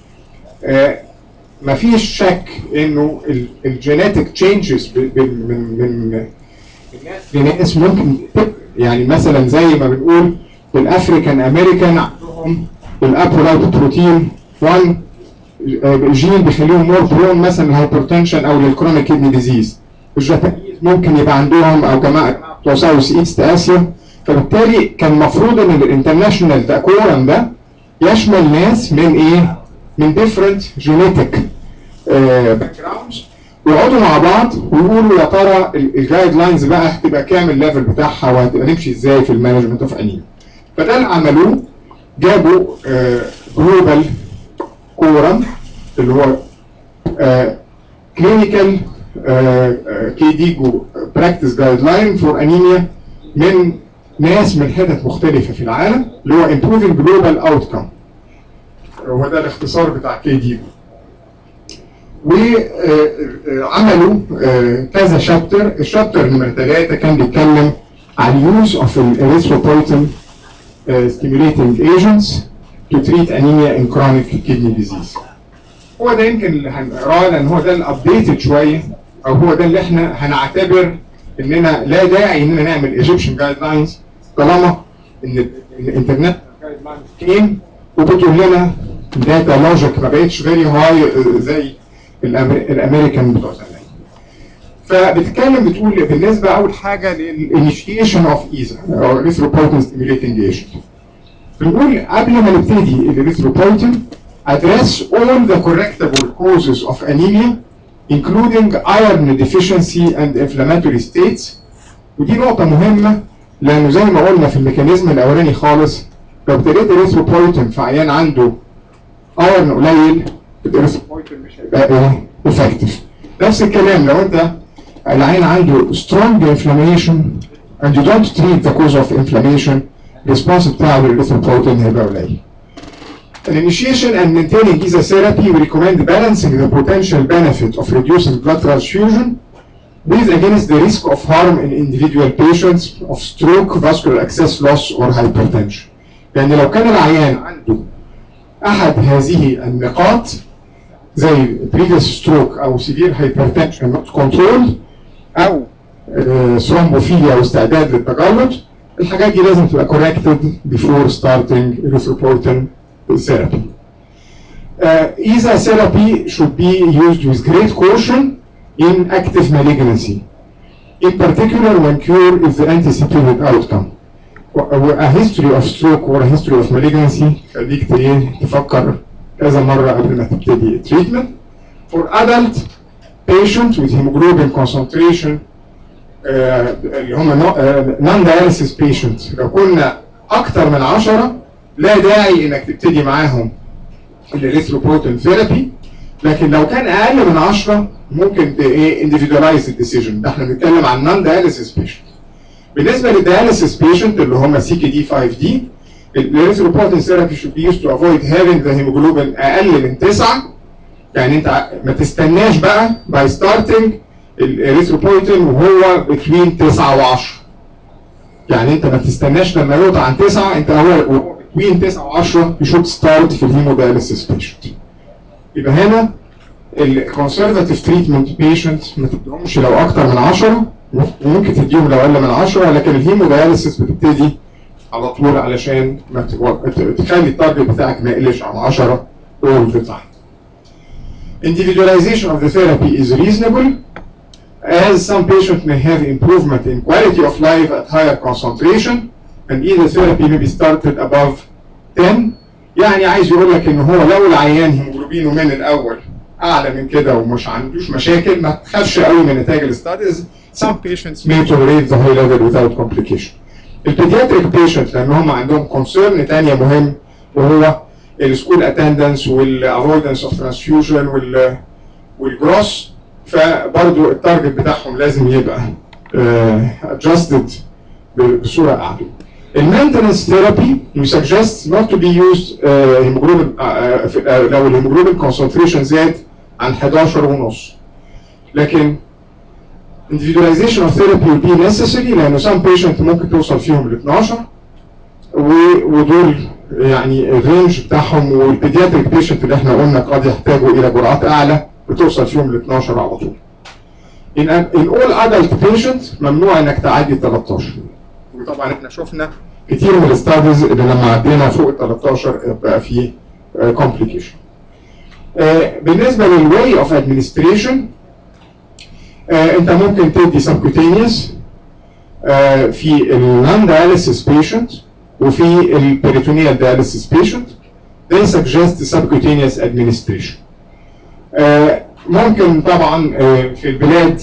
مفيش شك انه الجينيتك تشينجز من من من لناس ممكن تب- يعني مثلا زي ما بنقول الافريكان امريكان عندهم الابولايت بروتين 1 جين بيخليهم مور برون مثلا للهايبرتنشن او للكرونيك كيدني ديزيز الجابانيز ممكن يبقى عندهم او جماعه بتوع ساوث ايست اسيا فبالتالي كان المفروض ان الانترناشونال ده كورم ده يشمل ناس من ايه؟ من ديفرنت جينيتك باك جراوندز ويقعدوا مع بعض ويقولوا يا ترى الجايد لاينز بقى هتبقى كام الليفل بتاعها وهتبقى نمشي ازاي في المانجمنت اوف انيميا فده اللي عملوه جابوا جلوبال كورم اللي هو كلينيكال كي ديجو براكتس جايد لاين فور انيميا من ناس من حتت مختلفه في العالم اللي هو improving global outcome هو ده الاختصار بتاع كي ديجو وعملوا كذا شابتر الشابتر نمرة ثلاثة كان بيتكلم عن اليوز اوف الاريثروبويتين stimulating agents to treat anemia in chronic kidney disease. هو ده يمكن اللي هنقراه لان هو ده الابديتد شويه او هو ده اللي احنا هنعتبر اننا لا داعي اننا نعمل ايجيبشن جايد لاينز طالما ان الانترنت جايد لاينز كين وبتقول لنا داتا لوجيك ما بقتش فيري هاي زي الأمر- الامريكان بتوع زمان. فبتتكلم بتقول بالنسبه اول حاجه للانيشيشن اوف ايزا او erythropoietin stimulating agent. بنقول قبل ما نبتدي الاريثروبويتين address all the correctable causes of anemia including iron deficiency and inflammatory states ودي نقطة مهمة لأنه زي ما قلنا في الميكانيزم الأولاني خالص لو ابتديت اريثروبويتين في عيان عنده ايرن قليل الاريثروبويتين مش هيبقى ايه effective نفس الكلام لو انت العين عنده strong inflammation and you don't treat the cause of inflammation response بتاع الاريثروبويتين هيبقى قليل An initiation and maintaining ESA therapy, we recommend balancing the potential benefit of reducing blood transfusion with against the risk of harm in individual patients of stroke, vascular access loss, or hypertension. يعني لو كان العيان عنده أحد هذه النقاط زي previous stroke أو severe hypertension not controlled أو ثرومبوفيليا أو استعداد للتجلط الحاجات دي لازم تبقى corrected before starting erythropoietin therapy. Uh, ESA therapy should be used with great caution in active malignancy. In particular, when cure is the anticipated outcome. A history of stroke or a history of malignancy خليك ايه تفكر كذا مرة قبل ما تبتدي treatment. For adult patient with hemoglobin concentration آه، اللي هم non dialysis patient لو كنا أكتر من 10 لا داعي إنك تبتدي معاهم الاريثروبويتين ثيرابي لكن لو كان اقل من 10 ممكن ت- ايه individualize الديسيجن ده احنا بنتكلم عن نون داياليسيس بيشنت بالنسبه للداياليسيس بيشنت اللي هم سي كي دي 5 دي الاريثروبويتين ثيرابي should be used to avoid having the hemoglobin اقل من 9 يعني انت ع- ما تستناش بقى by starting الاريثروبويتين وهو between 9 و 10 يعني انت ما تستناش لما يقطع عن 9 انت هو between 9 و 10 you should start في الهيموداياليسيس بيشنت يبقى هنا الكونسرفاتيف تريتمنت بيشنت ما تديهمش لو اكتر من 10 وممكن تديهم لو اقل من 10 لكن الهيموداياليسيس بتبتدي على طول علشان ما تو- ت- تخلي التارجت بتاعك ما يقلش عن 10 all the time. Individualization of the therapy is reasonable as some patients may have improvement in quality of life at higher concentration and either therapy may be started above 10 يعني عايز يقول لك ان هو لو العيان هيموجلوبينه من الاول اعلى من كده ومش عندوش مشاكل ما تخافش قوي من نتائج الستاديز some patients may tolerate the high level without complication البيدياتريك بيشنت لان هم عندهم كونسيرن تانية مهم وهو السكول اتندنس والافويدنس اوف ترانسفيوجن وال والجروس فبرضو التارجت بتاعهم لازم يبقى adjusted بصوره اعلى. المينتنس ثيرابي we suggest not to be used uh, hemoglobin uh, uh, في- uh, لو الهيموجلوبين concentration زاد عن 11 ونص لكن individualization of therapy will be necessary لأنه some patient ممكن توصل فيهم ل 12 و- ودول يعني الرينج بتاعهم والبيدياتريك بيشنت اللي احنا قلنا قد يحتاجوا إلى جرعات أعلى بتوصل فيهم ل 12 على طول. In, in all adult patients ممنوع انك تعدي 13 وطبعا احنا شفنا كتير من الستاديز اللي لما عدينا فوق ال 13 بقى فيه كومبليكيشن. بالنسبه للواي اوف ادمنستريشن انت ممكن تدي سبكوتينيوس في النون داياليسيس بيشنت وفي البريتونيال داياليسيس بيشنت they suggest subcutaneous administration. آه، ممكن طبعا آه، في البلاد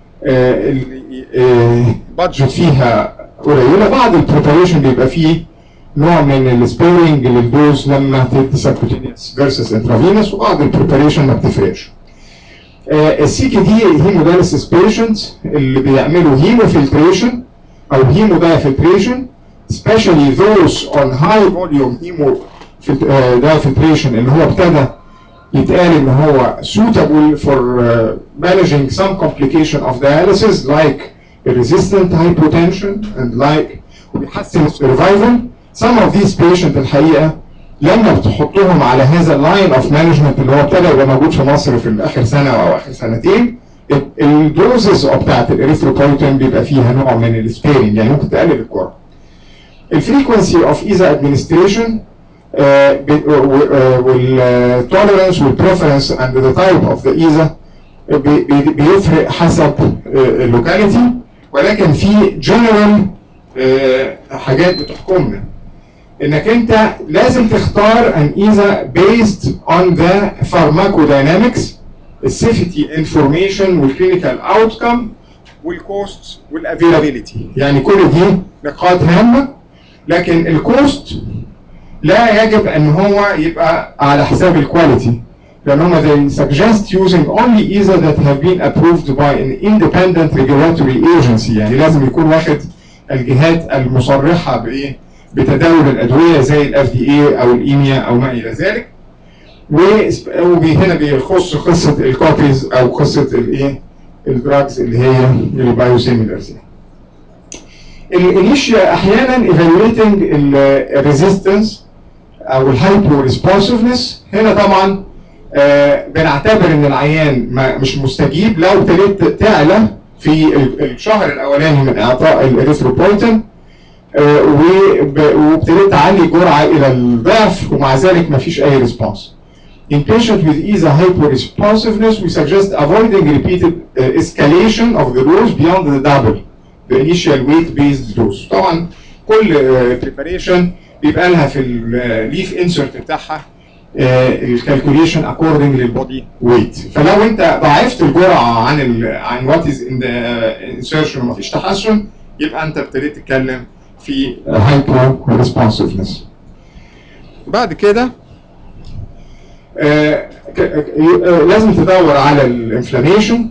البادجت فيها قليله بعض البريباريشن بيبقى فيه نوع من السبيرنج للدوز لما تدي سبكوتينيوس فيرسس انترافينوس وبعض البريباريشن ما بتفرقش. السي كي دي هيمودايليسيس بيشنت اللي بيعملوا هيموفلتريشن او هيمودايفلتريشن especially those on high volume hemo filtration اللي هو ابتدى يتقال ان هو suitable for uh, managing some complication of dialysis like resistant hypotension and like وبيحسن survival some of these patients الحقيقه لما بتحطهم على هذا اللاين اوف مانجمنت اللي هو ابتدى يبقى موجود في مصر في اخر سنه او اخر سنتين الدوزز بتاعت الاريثروبويتين بيبقى فيها نوع من السبيرنج يعني ممكن تقلل الجرعه. الفريكونسي اوف ايزا ادمنستريشن والتوليرانس والبريفرنس اند ذا تايب اوف ذا ايزا بيفرق حسب اللوكاليتي ولكن في جنرال حاجات بتحكمنا انك انت لازم تختار an ESA based on the pharmacodynamics السيفتي انفورميشن والكلينيكال اوتكم والكوست والافيلابيلتي يعني كل دي نقاط هامه لكن الكوست لا يجب ان هو يبقى على حساب الكواليتي لان هم they suggest using only ESA that have been approved by an independent regulatory agency يعني لازم يكون واخد الجهات المصرحه بايه بتداول الادويه زي الاف دي اي او الايميا او ما الى ذلك وهنا بيخص قصه الكوبيز او قصه الايه الدراجز اللي هي البايوسيميلرز الانيشيا احيانا evaluating الريزيستنس او الهايبو ريسبونسفنس هنا طبعا آه بنعتبر ان العيان ما مش مستجيب لو ابتديت تعلى في الشهر الاولاني من اعطاء الاريثروبويتين آه وابتديت تعلي الجرعه الى الضعف ومع ذلك ما فيش اي ريسبونس. In patient with ESA hyporesponsiveness, we suggest avoiding repeated uh, escalation of the dose beyond the double, the initial weight-based dose. طبعا كل uh, preparation بيبقى لها في الليف انسرت بتاعها الكالكوليشن اكوردنج للبودي ويت فلو انت ضاعفت الجرعه عن ال عن وات از ان ذا انسرشن ومفيش تحسن يبقى انت ابتديت تتكلم في هايبو ريسبونسفنس بعد كده آه لازم تدور على الانفلاميشن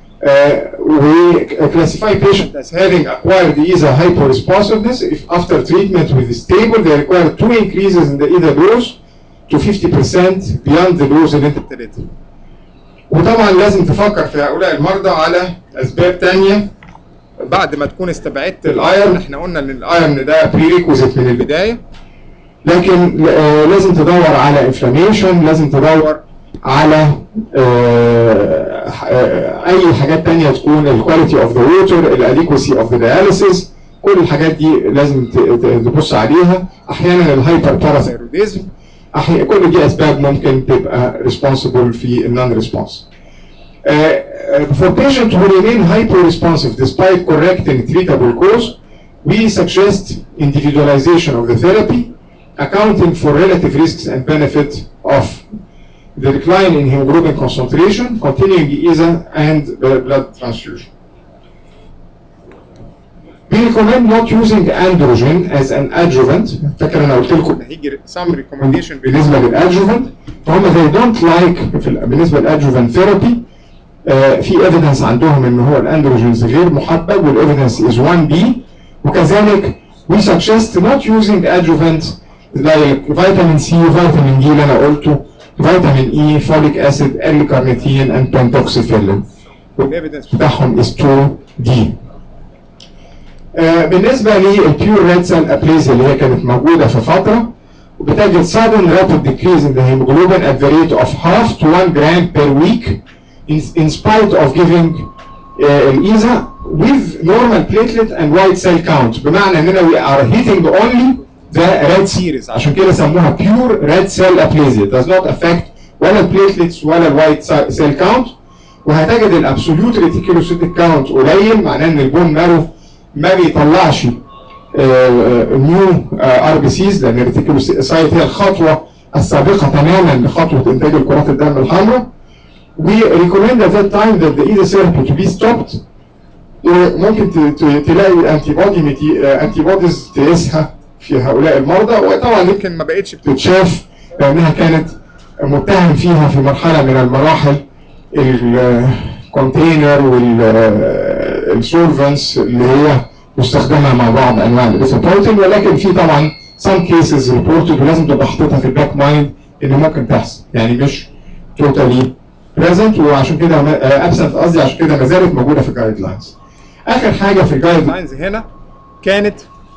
وكلاسيفاي patient as having acquired ESA hyporesponsiveness if after treatment with stable they require two increases in the ESA dose to 50% beyond the dose اللي انت ابتديتها. وطبعا لازم تفكر في هؤلاء المرضى على اسباب تانية بعد ما تكون استبعدت الايرن احنا قلنا ان الايرن ده بريريكوزيت من البدايه لكن آه لازم تدور على انفلاميشن لازم تدور على آه آه اي حاجات تانية تكون الكواليتي اوف ذا ووتر الاديكوسي اوف ذا دياليسيس كل الحاجات دي لازم تبص عليها احيانا الهايبر باراثيروديزم أحيانا كل دي اسباب ممكن تبقى responsible في النون ريسبونس. Uh, for patients who remain hyper-responsive despite correcting treatable cause, we suggest individualization of the therapy, accounting for relative risks and benefits of the decline in hemoglobin concentration, continuing ESA and blood transfusion. We recommend not using androgen as an adjuvant. فاكر انا قلت لكم هيجي some recommendation بالنسبه للادجوفنت فهم they don't like في بالنسبه للادجوفنت ثيرابي في evidence عندهم ان هو الاندروجينز غير محبب والايفيدنس is 1B وكذلك we suggest not using adjuvant like فيتامين سي وفيتامين دي اللي انا قلته فيتامين اي فوليك اسيد ال كارنيتين اند بنتوكسيفيلين والايفيدنس بتاعهم is 2D آه بالنسبه للبيور ريد سيل ابليزيا اللي هي كانت موجوده في فتره بتجد sudden rapid decrease in the hemoglobin at the rate of half to 1 gram per week in, in spite of giving uh, الإيزا with normal platelet and white cell count بمعنى اننا we are hitting only the red series عشان كده سموها pure red cell aplasia does not affect ولا البليتلتس ولا الوايت cell count وهتجد الابسوليوت ريتيكولوسيتيك كاونت قليل معناه ان البون مارو ما بيطلعش نيو ار بي سيز لان الريتيكولوسايت هي الخطوه السابقه تماما لخطوه انتاج الكرات الدم الحمراء. We recommend at that time that the ESA therapy to be stopped. ممكن تلاقي انتي بودي انتي بوديز تقيسها في هؤلاء المرضى وطبعا يمكن ما بقتش بتتشاف لانها كانت متهم فيها في مرحله من المراحل الكونتينر والسولفنتس اللي هي مستخدمه مع بعض انواع الريسبورتنج ولكن في طبعا some cases reported ولازم تبقى حاططها في الباك مايند ان ممكن تحصل يعني مش totally present وعشان كده ابسنت قصدي عشان كده ما زالت موجوده في الجايد لاينز. اخر حاجه في الجايد لاينز هنا كانت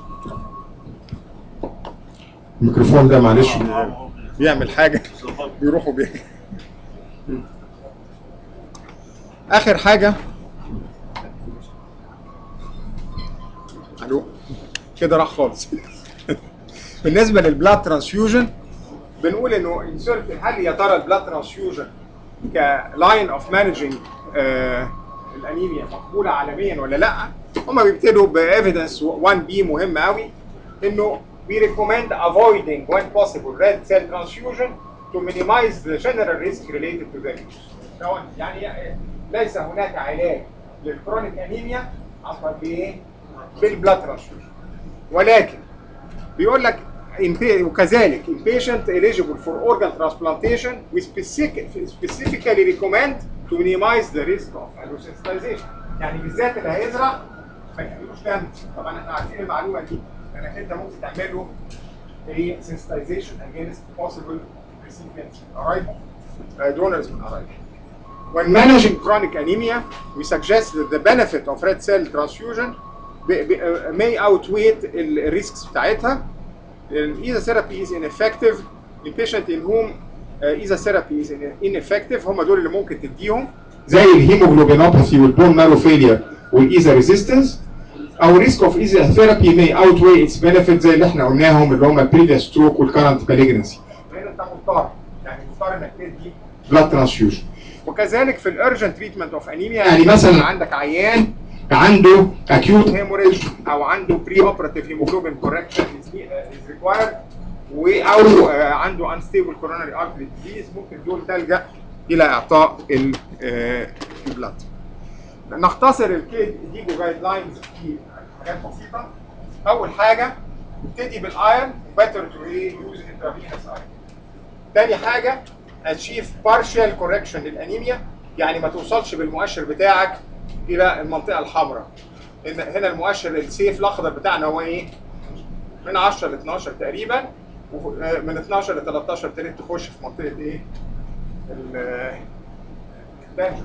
الميكروفون ده معلش بيعمل حاجه بيروحوا بيه اخر حاجه الو كده راح خالص بالنسبه للبلاد ترانسفيوجن بنقول انه انسرت هل يا ترى البلاد ترانسفيوجن كلاين اوف مانجنج الانيميا مقبوله عالميا ولا لا؟ هم بيبتدوا بايفيدنس 1 بي مهم قوي انه we recommend avoiding when possible red cell transfusion to minimize the general risk related to the use. طبعاً يعني ليس هناك علاج للكرونيك انيميا عفوا بايه؟ بالبلاد ترانسفيوجن ولكن بيقول لك in pa- وكذلك in patient eligible for organ transplantation we specific, specifically recommend to minimize the risk of allosensitization يعني بالذات اللي هيزرع ما يديلوش دم طبعا احنا عارفين المعلومه دي انك انت ممكن تعمل له ايه sensitization against possible recipients arrival uh, donors من arrival When managing chronic anemia, we suggest that the benefit of red cell transfusion be, be, uh, may outweigh the risks بتاعتها. Either therapy is ineffective in patient in whom uh, either therapy is in- ineffective هم دول اللي ممكن تديهم زي الهيموجلوبينوباثي والبون مارو فيلير والايزا ريزيستنس او ريسك اوف ايزا ثيرابي may outweigh its benefit زي اللي احنا قلناهم اللي هم previous stroke والكرنت malignancy. هنا انت مضطر يعني مضطر انك تدي blood transfusion. وكذلك في الارجنت تريتمنت اوف انيميا يعني مثلا عندك عيان عنده acute hemorrhage او عنده بري اوبراتيف هيموجلوبين كوركشن از ريكوايرد او آه، عنده unstable coronary artery disease ممكن دول تلجا الى اعطاء ال- آه، البلاد. نختصر الكي ديجو جايد لاينز في حاجات بسيطه. اول حاجه نبتدي بالايرن better to use intravenous iron. تاني حاجه اتشيف بارشال كوركشن للانيميا يعني ما توصلش بالمؤشر بتاعك الى المنطقه الحمراء هنا هنا المؤشر السيف الاخضر بتاعنا هو ايه من 10 ل 12 تقريبا ومن 12 ل 13 ابتديت تخش في منطقه ايه ال- الدانجر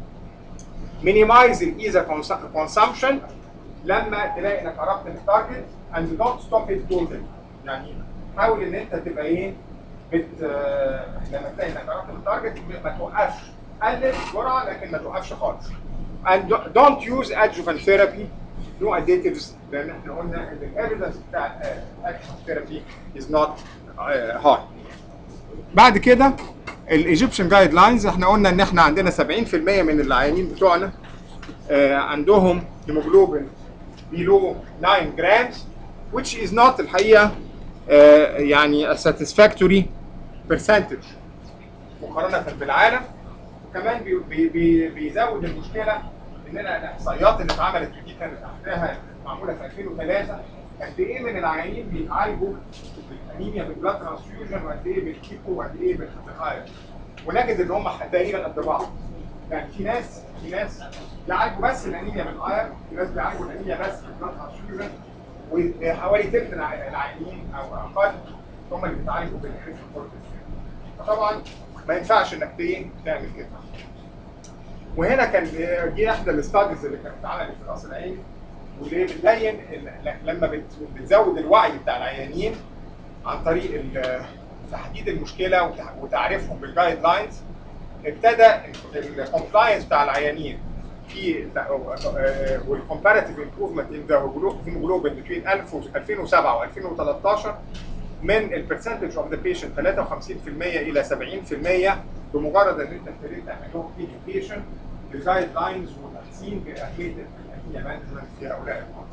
مينيمايز الايزا كونسامشن لما تلاقي انك قربت من التارجت اند دونت ستوب ات تولدن يعني حاول ان انت تبقى ايه بت آه، لما تلاقي انك قربت من التارجت ما توقفش قلل الجرعه لكن ما توقفش خالص and do- don't use adjuvant therapy no additives لان احنا قلنا ان الايفيدنس بتاع adjuvant therapy is not uh, high بعد كده الايجيبشن جايد لاينز احنا قلنا ان احنا عندنا 70% من العيانين بتوعنا آه، عندهم هيموجلوبين below 9 grams which is not الحقيقه آه، يعني a satisfactory percentage مقارنه بالعالم وكمان بي بي بي بيزود المشكله اننا الاحصائيات اللي اتعملت دي كانت تحتها معموله في 2003 قد ايه من العيانين بيتعالجوا بالانيميا بالبلاد ترانسفيوجن وقد ايه بالكيكو وقد ايه بالخطيخايه ونجد ان هم تقريبا قد بعض يعني في ناس في ناس بيعالجوا بس الانيميا بالايرن في ناس بيعالجوا الانيميا بس بالبلاد ترانسفيوجن وحوالي تلت الع- العيانين او اقل هم اللي بيتعالجوا بالانفورتس فطبعا ما ينفعش انك ايه تعمل كده وهنا كان دي احدى الاستاديز اللي كانت اتعملت في القصر العيني واللي بتبين إن لما بت- بتزود الوعي بتاع العيانين عن طريق ال- تحديد المشكله وتع- وتعريفهم بالجايد لاينز ابتدى الكومبلاينس بتاع العيانين في والكومباراتيف امبروفمنت ان ذا هيموجلوبين بين 2007 و2013 من البرسنتج اوف ذا بيشنت 53% الى 70% بمجرد ان انت ابتديت تعمل لهم education الجايد لاينز والتحسين باهميه الانيميا مانجمنت في هؤلاء المرضى.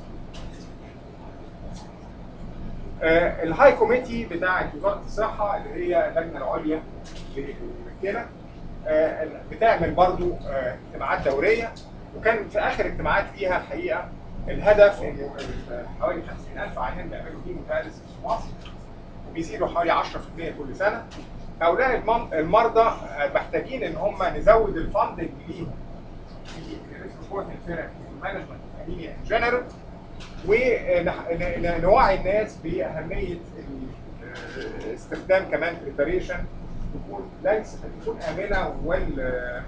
آه، الهاي كوميتي بتاعه وزاره الصحه اللي هي اللجنه العليا للكلى آه، بتعمل برضو آه، اجتماعات دوريه وكان في اخر اجتماعات فيها الحقيقه الهدف انه ال- حوالي 50000 عيان بيعملوا هيمودايليسيس في مصر وبيزيدوا حوالي 10% كل سنه هؤلاء المن- المرضى آه، محتاجين ان هم نزود الفندنج ليهم في الريسبورتنج ثيرابي والمانجمنت انيميا ان جنرال ونوعي الناس باهميه ال- استخدام كمان بريباريشن تكون ليس تكون امنه ويل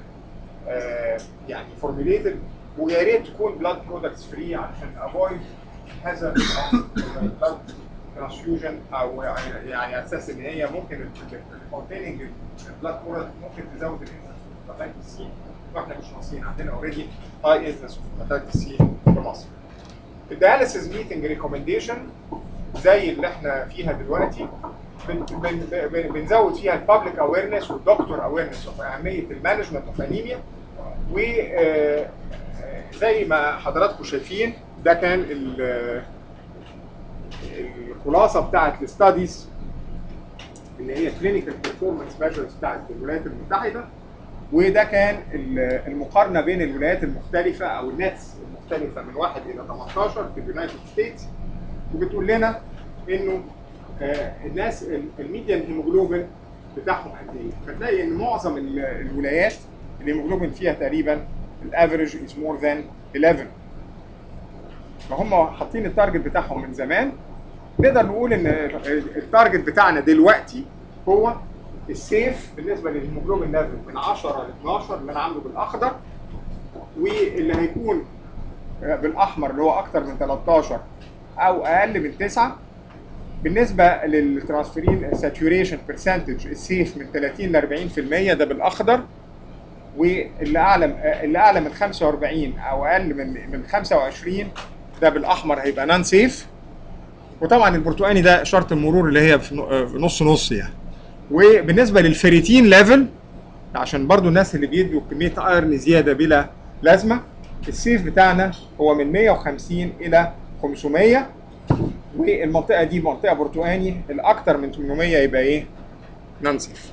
يعني فورميليتد ويا ريت تكون بلاد برودكتس فري عشان افويد هذا بلاد ترانسفيوجن او يعني يعني اساس ان هي ممكن الكونتيننج البلاد برودكت ممكن تزود الانسنس سي واحنا مش ناقصين عندنا اوريدي هاي انسنس اوف سي في مصر. الدياليسيس ميتنج ريكومنديشن زي اللي احنا فيها دلوقتي بن بن بن بنزود فيها البابليك اويرنس والدكتور اويرنس اوف اهميه المانجمنت اوف انيميا و آه، آه، زي ما حضراتكم شايفين ده كان ال الخلاصه بتاعت الستاديز اللي هي كلينيكال بيرفورمانس ميجرز بتاعت الولايات المتحده وده كان ال- المقارنه بين الولايات المختلفه او النتس المختلفه من 1 الى 18 في اليونايتد ستيتس وبتقول لنا انه آه، الناس ال- الميديان هيموجلوبين بتاعهم قد ايه فتلاقي ان معظم ال- الولايات الهيموجلوبين فيها تقريبا الافريج از مور ذان 11 فهم حاطين التارجت بتاعهم من زمان نقدر نقول ان التارجت بتاعنا دلوقتي هو السيف بالنسبه للهيموجلوبين ليفل من 10 ل 12 اللي انا عامله بالاخضر واللي هيكون بالاحمر اللي هو اكتر من 13 او اقل من 9 بالنسبه للترانسفيرين ساتوريشن برسنتج السيف من 30 ل 40% ده بالاخضر واللي اعلى اللي اعلى من 45 او اقل من من 25 ده بالاحمر هيبقى نان سيف وطبعا البرتقاني ده شرط المرور اللي هي في نو- في نص نص يعني وبالنسبه للفيريتين ليفل عشان برضو الناس اللي بيدوا كميه ايرن زياده بلا لازمه السيف بتاعنا هو من 150 الى 500 والمنطقه دي منطقه برتقاني الاكثر من 800 يبقى ايه نان سيف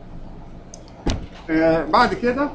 آه بعد كده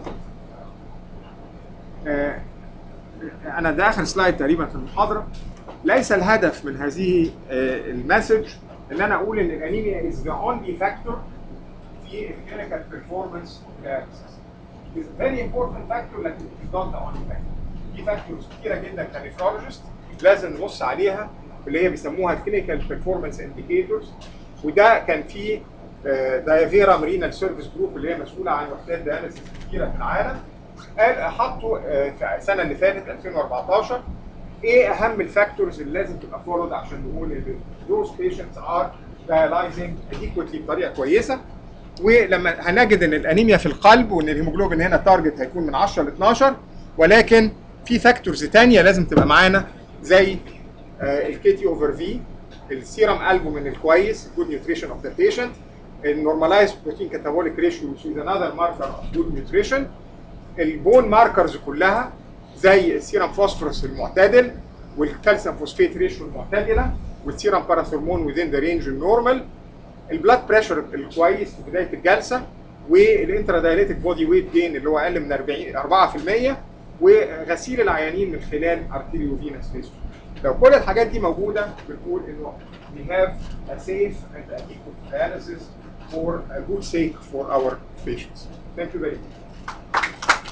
آه انا ده اخر سلايد تقريبا في المحاضره ليس الهدف من هذه آه المسج ان انا اقول ان الانيميا از ذا اونلي فاكتور في الكلينيكال بيرفورمانس is a very important factor لكن it is not the only factor. في فاكتورز كتيره جدا كنفرولوجيست لازم نبص عليها اللي هي بيسموها كلينيكال بيرفورمانس انديكيتورز وده كان في دايفيرا مارينال سيرفيس جروب اللي هي مسؤوله عن وحدات دياليسيس كتيره في العالم قال حطوا آه، في السنه اللي فاتت 2014 ايه اهم الفاكتورز اللي لازم تبقى فولود عشان نقول ان those patients are dialyzing adequately بطريقه كويسه ولما هنجد ان الانيميا في القلب وان الهيموجلوبين هنا التارجت هيكون من 10 ل 12 ولكن في فاكتورز تانية لازم تبقى معانا زي الكيتي اوفر في السيرم البومين الكويس جود نيوتريشن اوف ذا بيشنت النورماليزد بروتين كاتابوليك ريشيو which is another marker of good nutrition البون ماركرز كلها زي السيرم فوسفورس المعتدل والكالسيوم فوسفيت ريشيو المعتدله والسيرم باراثرمون within the range النورمال البلاد بريشر الكويس في بدايه الجلسه والانترا دايليتك بودي ويت جين اللي هو اقل من 40 4% وغسيل العيانين من خلال ارتيريو فينس هيستوري لو كل الحاجات دي موجوده بنقول انه we have a safe and adequate dialysis for a good sake for our patients. Thank you very much.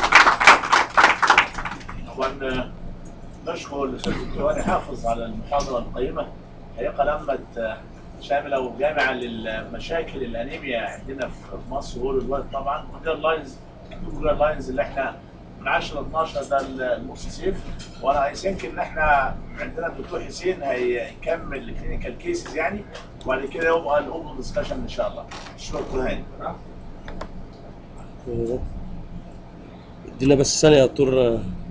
طبعا نشكر الاستاذ الدكتور حافظ على المحاضره القيمه حقيقه لمت شامله وجامعه للمشاكل الانيميا عندنا في مصر وول الوقت طبعا الجايد لاينز الجايد لاينز اللي احنا من 10 ل 12 ده النص سيف وانا اي ثينك ان احنا عندنا الدكتور حسين هيكمل الكلينيكال كيسز يعني وبعد كده يبقى الاوبن ديسكشن ان شاء الله شكرا هاني ادينا بس ثانية يا دكتور